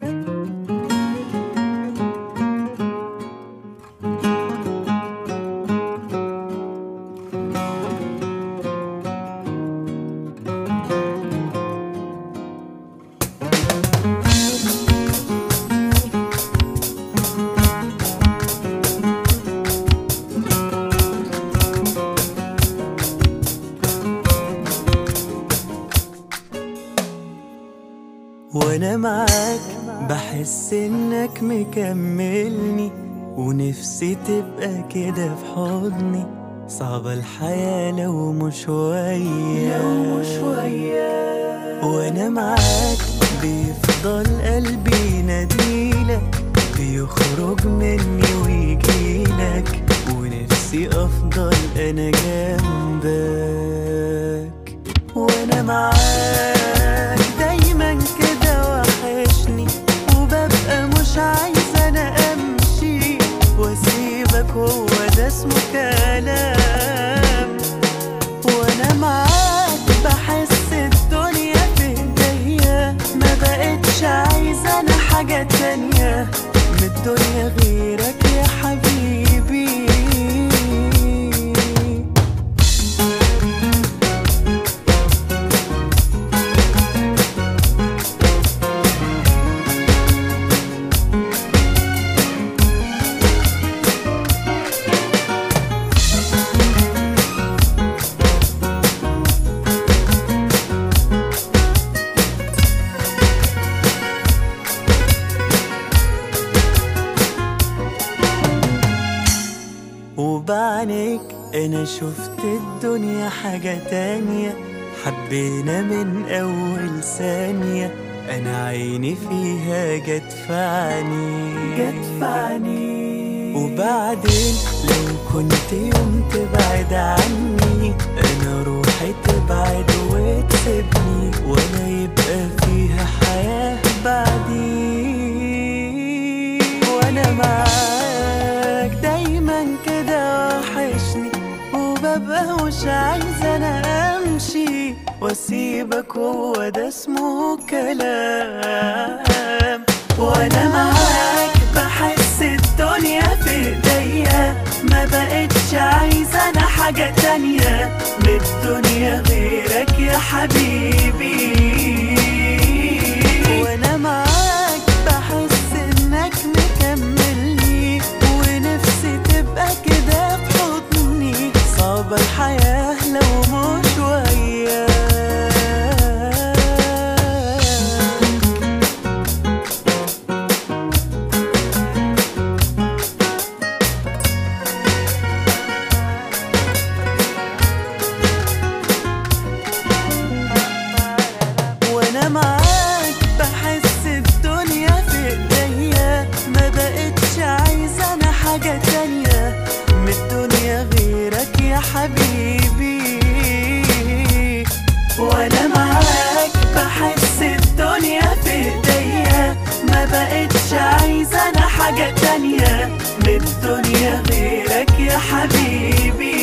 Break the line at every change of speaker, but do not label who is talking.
وانا معاك بحس انك مكملني ونفسي تبقى كده في حضني صعبة الحياة لو مش وياك لو مش وياك وانا معاك بيفضل قلبي يناديلك بيخرج مني ويجيلك ونفسي افضل انا جنبك وانا معاك دايما كده وحشني وببقى مش عايزة انا امشي واسيبك هو ده اسمه كلام وانا معاك بحس الدنيا في ايديا ما بقتش عايزة انا حاجة تانية من الدنيا غيرك يا حبيبي وبعنيك انا شفت الدنيا حاجة تانية حبينا من اول ثانية انا عيني فيها جت في عيني جت في عيني وبعدين لو كنت يوم تبعد عني انا روحي تبعد وتسيبني ولا يبقى فيها حياة بعدي وانا معاك دايما كده وحشني وببقى مش عايزة انا امشي واسيبك هو ده اسمه كلام وانا معاك بحس الدنيا في ايديا ما بقتش عايزة انا حاجة تانية من الدنيا غيرك يا حبيبي وانا معاك بحس انك مكملني ونفسي تبقى كده في حضني صعبة الحياة لو مش وياك وانا معاك بحس الدنيا في ايديا ما بقتش عايزة انا حاجة تانية من الدنيا غيرك يا حبيبي وانا معاك بحس الدنيا في ايديا ما بقتش عايزة انا حاجة تانية من الدنيا غيرك يا حبيبي